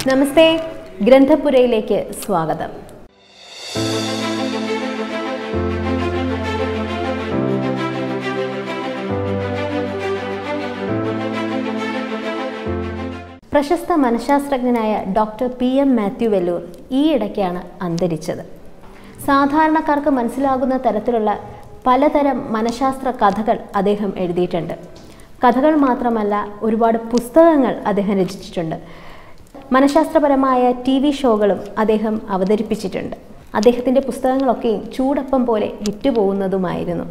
നമസ്തേ ഗ്രന്ഥപുരയിലേക്ക് സ്വാഗതം പ്രശസ്ത മനഃശാസ്ത്രജ്ഞനായ doctor P M Mathew Vellore ഈയിടയ്ക്കാണ് അന്തരിച്ചത് സാധാരണക്കാർക്ക് മനസ്സിലാകുന്ന തരത്തിലുള്ള പലതരം മനഃശാസ്ത്ര കഥകൾ അദ്ദേഹം എഴുതിയിട്ടുണ്ട് കഥകൾ മാത്രമല്ല ഒരുപാട് പുസ്തകങ്ങൾ അദ്ദേഹം രചിച്ചിട്ടുണ്ട് മനഃശാസ്ത്രപരമായ ടി വി ഷോകളും അദ്ദേഹം അവതരിപ്പിച്ചിട്ടുണ്ട് അദ്ദേഹത്തിൻ്റെ പുസ്തകങ്ങളൊക്കെയും ചൂടപ്പം പോലെ വിറ്റുപോകുന്നതുമായിരുന്നു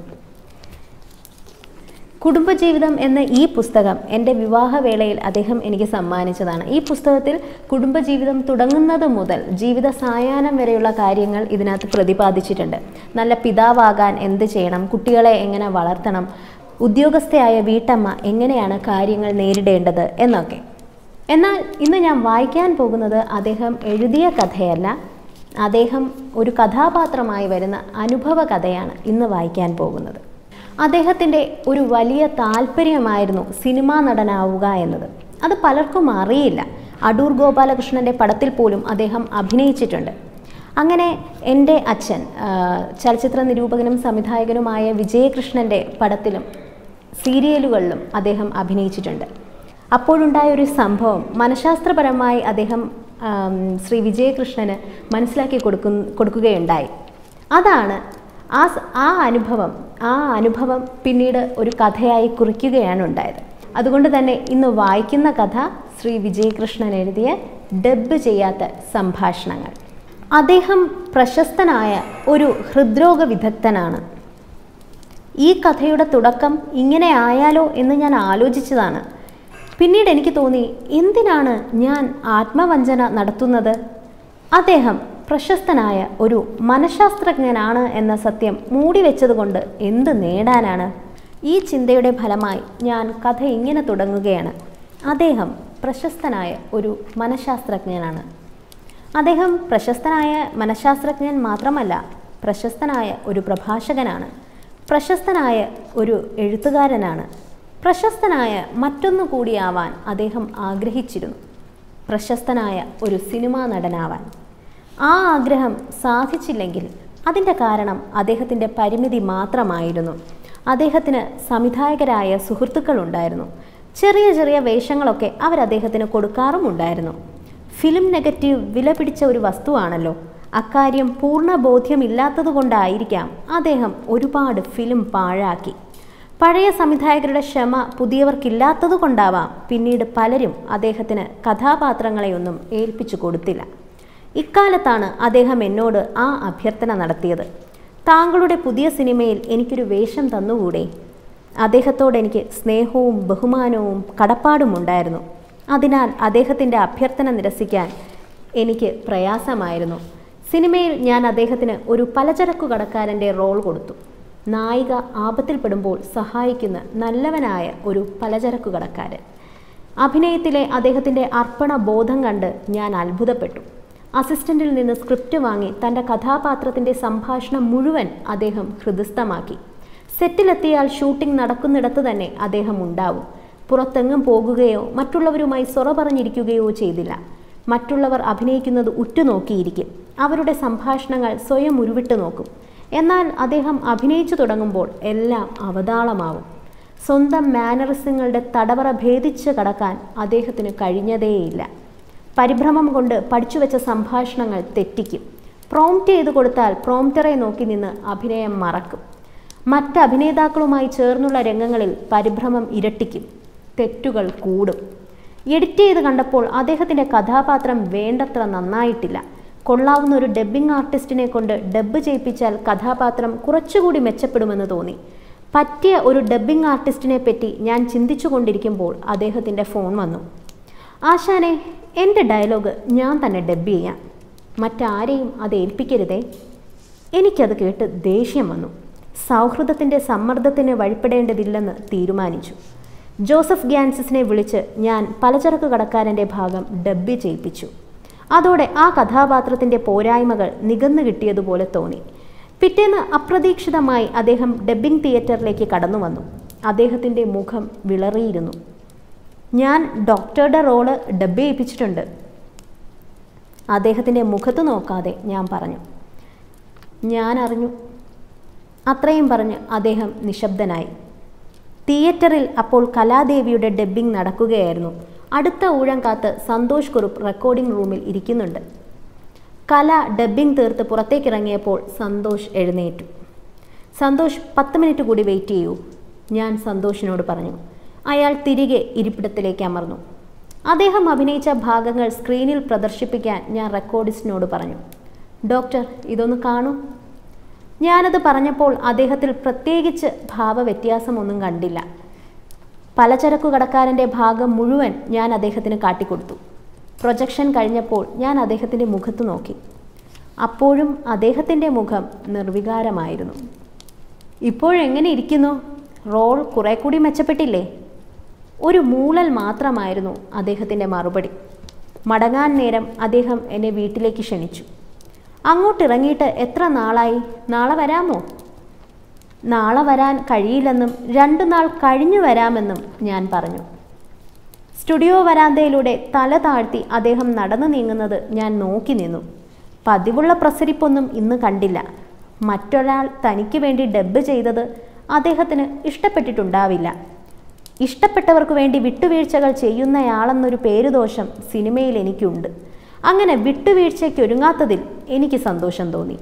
കുടുംബജീവിതം എന്ന ഈ പുസ്തകം എൻ്റെ വിവാഹവേളയിൽ അദ്ദേഹം എനിക്ക് സമ്മാനിച്ചതാണ് ഈ പുസ്തകത്തിൽ കുടുംബജീവിതം തുടങ്ങുന്നത് മുതൽ ജീവിത സായാഹ്നം വരെയുള്ള കാര്യങ്ങൾ ഇതിനകത്ത് പ്രതിപാദിച്ചിട്ടുണ്ട് നല്ല പിതാവാകാൻ എന്ത് ചെയ്യണം കുട്ടികളെ എങ്ങനെ വളർത്തണം ഉദ്യോഗസ്ഥയായ വീട്ടമ്മ എങ്ങനെയാണ് കാര്യങ്ങൾ നേരിടേണ്ടത് എന്നൊക്കെ എന്നാൽ ഇന്ന് ഞാൻ വായിക്കാൻ പോകുന്നത് അദ്ദേഹം എഴുതിയ കഥയല്ല അദ്ദേഹം ഒരു കഥാപാത്രമായി വരുന്ന അനുഭവ കഥയാണ് ഇന്ന് വായിക്കാൻ പോകുന്നത് അദ്ദേഹത്തിൻ്റെ ഒരു വലിയ താല്പര്യമായിരുന്നു സിനിമാ നടനാവുക എന്നത് അത് പലർക്കും അറിയില്ല അടൂർ ഗോപാലകൃഷ്ണൻ്റെ പടത്തിൽ പോലും അദ്ദേഹം അഭിനയിച്ചിട്ടുണ്ട് അങ്ങനെ എൻ്റെ അച്ഛൻ ആ, ചലച്ചിത്ര നിരൂപകനും സംവിധായകനുമായ വിജയകൃഷ്ണൻ്റെ പടത്തിലും സീരിയലുകളിലും അദ്ദേഹം അഭിനയിച്ചിട്ടുണ്ട് അപ്പോഴുണ്ടായ ഒരു സംഭവം മനഃശാസ്ത്രപരമായി അദ്ദേഹം ആം, ശ്രീ വിജയകൃഷ്ണന് മനസ്സിലാക്കി കൊടുക്കു കൊടുക്കുകയുണ്ടായി അതാണ് ആ സ- ആ അനുഭവം ആ അനുഭവം പിന്നീട് ഒരു കഥയായി കുറിക്കുകയാണ് ഉണ്ടായത് അതുകൊണ്ട് തന്നെ ഇന്ന് വായിക്കുന്ന കഥ ശ്രീ വിജയകൃഷ്ണൻ എഴുതിയ ഡബ് ചെയ്യാത്ത സംഭാഷണങ്ങൾ അദ്ദേഹം പ്രശസ്തനായ ഒരു ഹൃദ്രോഗ വിദഗ്ധനാണ് ഈ കഥയുടെ തുടക്കം ഇങ്ങനെ ആയാലോ എന്ന് ഞാൻ ആലോചിച്ചതാണ് പിന്നീട് എനിക്ക് തോന്നി എന്തിനാണ് ഞാൻ ആത്മവഞ്ചന നടത്തുന്നത് അദ്ദേഹം പ്രശസ്തനായ ഒരു മനഃശാസ്ത്രജ്ഞനാണ് എന്ന സത്യം മൂടിവെച്ചതുകൊണ്ട് എന്ത് നേടാനാണ് ഈ ചിന്തയുടെ ഫലമായി ഞാൻ കഥ ഇങ്ങനെ തുടങ്ങുകയാണ് അദ്ദേഹം പ്രശസ്തനായ ഒരു മനഃശാസ്ത്രജ്ഞനാണ് അദ്ദേഹം പ്രശസ്തനായ മനഃശാസ്ത്രജ്ഞൻ മാത്രമല്ല പ്രശസ്തനായ ഒരു പ്രഭാഷകനാണ് പ്രശസ്തനായ ഒരു എഴുത്തുകാരനാണ് പ്രശസ്തനായ മറ്റൊന്നു കൂടിയാവാൻ അദ്ദേഹം ആഗ്രഹിച്ചിരുന്നു പ്രശസ്തനായ ഒരു സിനിമാ നടനാവാൻ ആ ആഗ്രഹം സാധിച്ചില്ലെങ്കിൽ അതിൻ്റെ കാരണം അദ്ദേഹത്തിൻ്റെ പരിമിതി മാത്രമായിരുന്നു അദ്ദേഹത്തിന് സംവിധായകരായ സുഹൃത്തുക്കളുണ്ടായിരുന്നു ചെറിയ ചെറിയ വേഷങ്ങളൊക്കെ അവർ അദ്ദേഹത്തിന് കൊടുക്കാറുമുണ്ടായിരുന്നു ഫിലിം നെഗറ്റീവ് വില പിടിച്ച ഒരു വസ്തുവാണല്ലോ അക്കാര്യം പൂർണ്ണ ബോധ്യമില്ലാത്തതുകൊണ്ടായിരിക്കാം അദ്ദേഹം ഒരുപാട് ഫിലിം പാഴാക്കി പഴയ സംവിധായകരുടെ ക്ഷമ പുതിയവർക്കില്ലാത്തതുകൊണ്ടാവാം പിന്നീട് പലരും അദ്ദേഹത്തിന് കഥാപാത്രങ്ങളെയൊന്നും ഏൽപ്പിച്ചു കൊടുത്തില്ല ഇക്കാലത്താണ് അദ്ദേഹം എന്നോട് ആ അഭ്യർത്ഥന നടത്തിയത് താങ്കളുടെ പുതിയ സിനിമയിൽ എനിക്കൊരു വേഷം തന്നുകൂടെ അദ്ദേഹത്തോട് എനിക്ക് സ്നേഹവും ബഹുമാനവും കടപ്പാടുമുണ്ടായിരുന്നു അതിനാൽ അദ്ദേഹത്തിൻ്റെ അഭ്യർത്ഥന നിരസിക്കാൻ എനിക്ക് പ്രയാസമായിരുന്നു സിനിമയിൽ ഞാൻ അദ്ദേഹത്തിന് ഒരു പലചരക്കു കടക്കാരൻ്റെ റോൾ കൊടുത്തു നായിക ആപത്തിൽപ്പെടുമ്പോൾ സഹായിക്കുന്ന നല്ലവനായ ഒരു പലചരക്കു കടക്കാരൻ അഭിനയത്തിലെ അദ്ദേഹത്തിൻ്റെ അർപ്പണ ബോധം കണ്ട് ഞാൻ അത്ഭുതപ്പെട്ടു അസിസ്റ്റന്റിൽ നിന്ന് സ്ക്രിപ്റ്റ് വാങ്ങി തൻ്റെ കഥാപാത്രത്തിൻ്റെ സംഭാഷണം മുഴുവൻ അദ്ദേഹം ഹൃദയസ്ഥമാക്കി സെറ്റിലെത്തിയാൽ ഷൂട്ടിംഗ് നടക്കുന്നിടത്ത് തന്നെ അദ്ദേഹം ഉണ്ടാവും പുറത്തെങ്ങും പോകുകയോ മറ്റുള്ളവരുമായി സൊറ പറഞ്ഞിരിക്കുകയോ ചെയ്തില്ല മറ്റുള്ളവർ അഭിനയിക്കുന്നത് ഉറ്റുനോക്കിയിരിക്കും അവരുടെ സംഭാഷണങ്ങൾ സ്വയം ഉരുവിട്ട് നോക്കും എന്നാൽ അദ്ദേഹം അഭിനയിച്ചു തുടങ്ങുമ്പോൾ എല്ലാം അവതാളമാവും സ്വന്തം മാനറിസങ്ങളുടെ തടവറ ഭേദിച്ച് കടക്കാൻ അദ്ദേഹത്തിന് കഴിഞ്ഞതേയില്ല പരിഭ്രമം കൊണ്ട് പഠിച്ചുവെച്ച സംഭാഷണങ്ങൾ തെറ്റിക്കും പ്രോംപ്റ്റ് ചെയ്ത് കൊടുത്താൽ പ്രോംപ്റ്ററെ നോക്കി നിന്ന് അഭിനയം മറക്കും മറ്റ് അഭിനേതാക്കളുമായി ചേർന്നുള്ള രംഗങ്ങളിൽ പരിഭ്രമം ഇരട്ടിക്കും തെറ്റുകൾ കൂടും എഡിറ്റ് ചെയ്ത് കണ്ടപ്പോൾ അദ്ദേഹത്തിൻ്റെ കഥാപാത്രം വേണ്ടത്ര നന്നായിട്ടില്ല കൊള്ളാവുന്ന ഒരു ഡബ്ബിംഗ് ആർട്ടിസ്റ്റിനെ കൊണ്ട് ഡബ്ബ് ചെയ്യിപ്പിച്ചാൽ കഥാപാത്രം കുറച്ചുകൂടി മെച്ചപ്പെടുമെന്ന് തോന്നി പറ്റിയ ഒരു ഡബ്ബിംഗ് ആർട്ടിസ്റ്റിനെ പറ്റി ഞാൻ ചിന്തിച്ചു കൊണ്ടിരിക്കുമ്പോൾ അദ്ദേഹത്തിൻ്റെ ഫോൺ വന്നു ആശാനെ എൻ്റെ ഡയലോഗ് ഞാൻ തന്നെ ഡബ്ബ് ചെയ്യാം മറ്റാരെയും അത് ഏൽപ്പിക്കരുതേ എനിക്കത് കേട്ട് ദേഷ്യം വന്നു സൗഹൃദത്തിൻ്റെ സമ്മർദ്ദത്തിന് വഴിപ്പെടേണ്ടതില്ലെന്ന് തീരുമാനിച്ചു ജോസഫ് ഗ്യാൻസിസിനെ വിളിച്ച് ഞാൻ പലചരക്ക് കടക്കാരൻ്റെ ഭാഗം ഡബ്ബ് ചെയ്യിപ്പിച്ചു അതോടെ ആ കഥാപാത്രത്തിൻ്റെ പോരായ്മകൾ നികന്നു കിട്ടിയതുപോലെ തോന്നി പിറ്റേന്ന് അപ്രതീക്ഷിതമായി അദ്ദേഹം ഡബ്ബിംഗ് തിയേറ്ററിലേക്ക് കടന്നു വന്നു അദ്ദേഹത്തിൻ്റെ മുഖം വിളറിയിരുന്നു ഞാൻ ഡോക്ടറുടെ റോള് ഡബ് ചെയ്യിപ്പിച്ചിട്ടുണ്ട് അദ്ദേഹത്തിൻ്റെ മുഖത്ത് നോക്കാതെ ഞാൻ പറഞ്ഞു ഞാൻ അറിഞ്ഞു അത്രയും പറഞ്ഞ് അദ്ദേഹം നിശബ്ദനായി തിയേറ്ററിൽ അപ്പോൾ കലാദേവിയുടെ ഡബ്ബിംഗ് നടക്കുകയായിരുന്നു അടുത്ത ഊഴം കാത്ത് സന്തോഷ് കുറുപ്പ് റെക്കോർഡിംഗ് റൂമിൽ ഇരിക്കുന്നുണ്ട് കല ഡബ്ബിംഗ് തീർത്ത് പുറത്തേക്കിറങ്ങിയപ്പോൾ സന്തോഷ് എഴുന്നേറ്റു സന്തോഷ് പത്ത് മിനിറ്റ് കൂടി വെയിറ്റ് ചെയ്യൂ ഞാൻ സന്തോഷിനോട് പറഞ്ഞു അയാൾ തിരികെ ഇരിപ്പിടത്തിലേക്ക് അമർന്നു അദ്ദേഹം അഭിനയിച്ച ഭാഗങ്ങൾ സ്ക്രീനിൽ പ്രദർശിപ്പിക്കാൻ ഞാൻ റെക്കോർഡിസ്റ്റിനോട് പറഞ്ഞു ഡോക്ടർ ഇതൊന്ന് കാണൂ ഞാനത് പറഞ്ഞപ്പോൾ അദ്ദേഹത്തിൽ പ്രത്യേകിച്ച് ഭാവവ്യത്യാസമൊന്നും കണ്ടില്ല പലചരക്കു കടക്കാരൻ്റെ ഭാഗം മുഴുവൻ ഞാൻ അദ്ദേഹത്തിന് കാട്ടിക്കൊടുത്തു പ്രൊജക്ഷൻ കഴിഞ്ഞപ്പോൾ ഞാൻ അദ്ദേഹത്തിൻ്റെ മുഖത്ത് നോക്കി അപ്പോഴും അദ്ദേഹത്തിൻ്റെ മുഖം നിർവികാരമായിരുന്നു ഇപ്പോഴെങ്ങനെ ഇരിക്കുന്നു റോൾ കുറെ കൂടി മെച്ചപ്പെട്ടില്ലേ ഒരു മൂളൽ മാത്രമായിരുന്നു അദ്ദേഹത്തിൻ്റെ മറുപടി മടങ്ങാൻ നേരം അദ്ദേഹം എന്നെ വീട്ടിലേക്ക് ക്ഷണിച്ചു അങ്ങോട്ടിറങ്ങിയിട്ട് എത്ര നാളായി നാളെ വരാമോ നാളെ വരാൻ കഴിയില്ലെന്നും രണ്ടു നാൾ കഴിഞ്ഞു വരാമെന്നും ഞാൻ പറഞ്ഞു സ്റ്റുഡിയോ വരാന്തയിലൂടെ തല താഴ്ത്തി അദ്ദേഹം നടന്നു നീങ്ങുന്നത് ഞാൻ നോക്കി നിന്നു പതിവുള്ള പ്രസരിപ്പൊന്നും ഇന്ന് കണ്ടില്ല മറ്റൊരാൾ തനിക്ക് വേണ്ടി ഡബ്ബ് ചെയ്തത് അദ്ദേഹത്തിന് ഇഷ്ടപ്പെട്ടിട്ടുണ്ടാവില്ല ഇഷ്ടപ്പെട്ടവർക്ക് വേണ്ടി വിട്ടുവീഴ്ചകൾ ചെയ്യുന്നയാളെന്നൊരു പേരുദോഷം സിനിമയിൽ എനിക്കുണ്ട് അങ്ങനെ വിട്ടുവീഴ്ചയ്ക്ക് ഒരുങ്ങാത്തതിൽ എനിക്ക് സന്തോഷം തോന്നി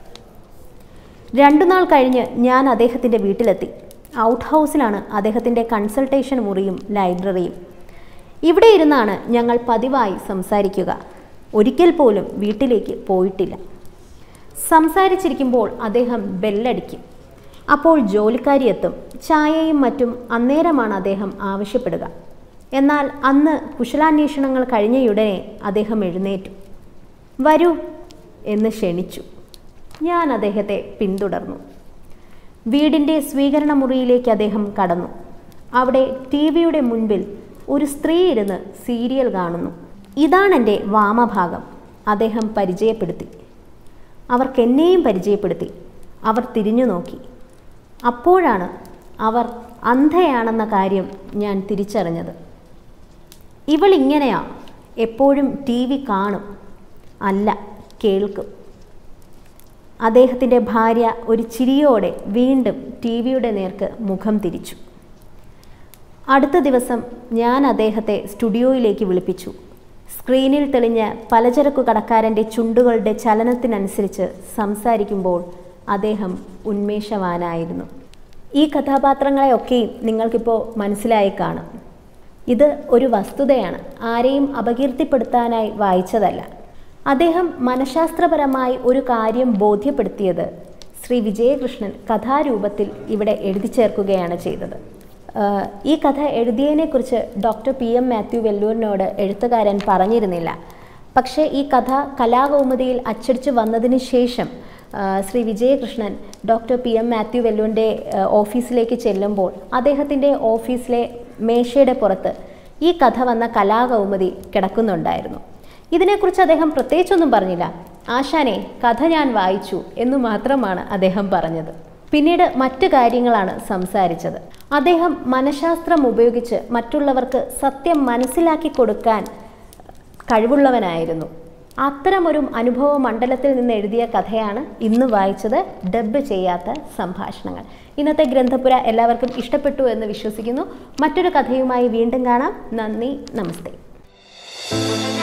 രണ്ടു നാൾ കഴിഞ്ഞ് ഞാൻ അദ്ദേഹത്തിൻ്റെ വീട്ടിലെത്തി ഔട്ട് ഹൗസിലാണ് അദ്ദേഹത്തിൻ്റെ കൺസൾട്ടേഷൻ മുറിയും ലൈബ്രറിയും ഇവിടെ ഇരുന്നാണ് ഞങ്ങൾ പതിവായി സംസാരിക്കുക ഒരിക്കൽ പോലും വീട്ടിലേക്ക് പോയിട്ടില്ല സംസാരിച്ചിരിക്കുമ്പോൾ അദ്ദേഹം ബെല്ലടിക്കും അപ്പോൾ ജോലിക്കാരി എത്തും ചായയും മറ്റും അന്നേരമാണ് അദ്ദേഹം ആവശ്യപ്പെടുക എന്നാൽ അന്ന് കുശലാന്വേഷണങ്ങൾ കഴിഞ്ഞയുടനെ അദ്ദേഹം എഴുന്നേറ്റു വരൂ എന്ന് ക്ഷണിച്ചു ഞാൻ അദ്ദേഹത്തെ പിന്തുടർന്നു വീടിൻ്റെ സ്വീകരണ മുറിയിലേക്ക് അദ്ദേഹം കടന്നു അവിടെ ടി വിയുടെ മുൻപിൽ ഒരു സ്ത്രീ ഇരുന്ന് സീരിയൽ കാണുന്നു ഇതാണെൻ്റെ വാമഭാഗം അദ്ദേഹം പരിചയപ്പെടുത്തി അവർക്ക് എന്നെയും പരിചയപ്പെടുത്തി അവർ തിരിഞ്ഞു നോക്കി അപ്പോഴാണ് അവർ അന്ധയാണെന്ന കാര്യം ഞാൻ തിരിച്ചറിഞ്ഞത് ഇവൾ ഇങ്ങനെയാ എപ്പോഴും ടി വി കാണും അല്ല കേൾക്കും അദ്ദേഹത്തിൻ്റെ ഭാര്യ ഒരു ചിരിയോടെ വീണ്ടും ടി വിയുടെ നേർക്ക് മുഖം തിരിച്ചു അടുത്ത ദിവസം ഞാൻ അദ്ദേഹത്തെ സ്റ്റുഡിയോയിലേക്ക് വിളിപ്പിച്ചു സ്ക്രീനിൽ തെളിഞ്ഞ പലചരക്കു കടക്കാരൻ്റെ ചുണ്ടുകളുടെ ചലനത്തിനനുസരിച്ച് സംസാരിക്കുമ്പോൾ അദ്ദേഹം ഉന്മേഷവാനായിരുന്നു ഈ കഥാപാത്രങ്ങളെയൊക്കെയും നിങ്ങൾക്കിപ്പോൾ മനസ്സിലായി കാണും ഇത് ഒരു വസ്തുതയാണ് ആരെയും അപകീർത്തിപ്പെടുത്താനായി വായിച്ചതല്ല അദ്ദേഹം മനഃശാസ്ത്രപരമായി ഒരു കാര്യം ബോധ്യപ്പെടുത്തിയത് ശ്രീ വിജയകൃഷ്ണൻ കഥാരൂപത്തിൽ ഇവിടെ എഴുതി ചേർക്കുകയാണ് ചെയ്തത് ആഹ് ഈ കഥ എഴുതിയതിനെക്കുറിച്ച് ഡോക്ടർ പി എം മാത്യു വെല്ലൂരിനോട് എഴുത്തുകാരൻ പറഞ്ഞിരുന്നില്ല പക്ഷേ ഈ കഥ കലാകൗമുദിയിൽ അച്ചടിച്ചു വന്നതിന് ശേഷം ആഹ് Shri Vijayakrishnan doctor P M Mathew വെല്ലൂരിൻ്റെ ആഹ് ഓഫീസിലേക്ക് ചെല്ലുമ്പോൾ അദ്ദേഹത്തിൻ്റെ ഓഫീസിലെ മേശയുടെ പുറത്ത് ഈ കഥ വന്ന കലാകൗമുദി കിടക്കുന്നുണ്ടായിരുന്നു ഇതിനെക്കുറിച്ച് അദ്ദേഹം പ്രത്യേകിച്ചൊന്നും പറഞ്ഞില്ല ആശാനെ കഥ ഞാൻ വായിച്ചു എന്നു മാത്രമാണ് അദ്ദേഹം പറഞ്ഞത് പിന്നീട് മറ്റു കാര്യങ്ങളാണ് സംസാരിച്ചത് അദ്ദേഹം മനഃശാസ്ത്രം ഉപയോഗിച്ച് മറ്റുള്ളവർക്ക് സത്യം മനസ്സിലാക്കി കൊടുക്കാൻ കഴിവുള്ളവനായിരുന്നു അത്തരമൊരു അനുഭവ മണ്ഡലത്തിൽ നിന്ന് എഴുതിയ കഥയാണ് ഇന്ന് വായിച്ചത് ഡബ് ചെയ്യാത്ത സംഭാഷണങ്ങൾ ഇന്നത്തെ ഗ്രന്ഥപുര എല്ലാവർക്കും ഇഷ്ടപ്പെട്ടു എന്ന് വിശ്വസിക്കുന്നു മറ്റൊരു കഥയുമായി വീണ്ടും കാണാം നന്ദി നമസ്തേ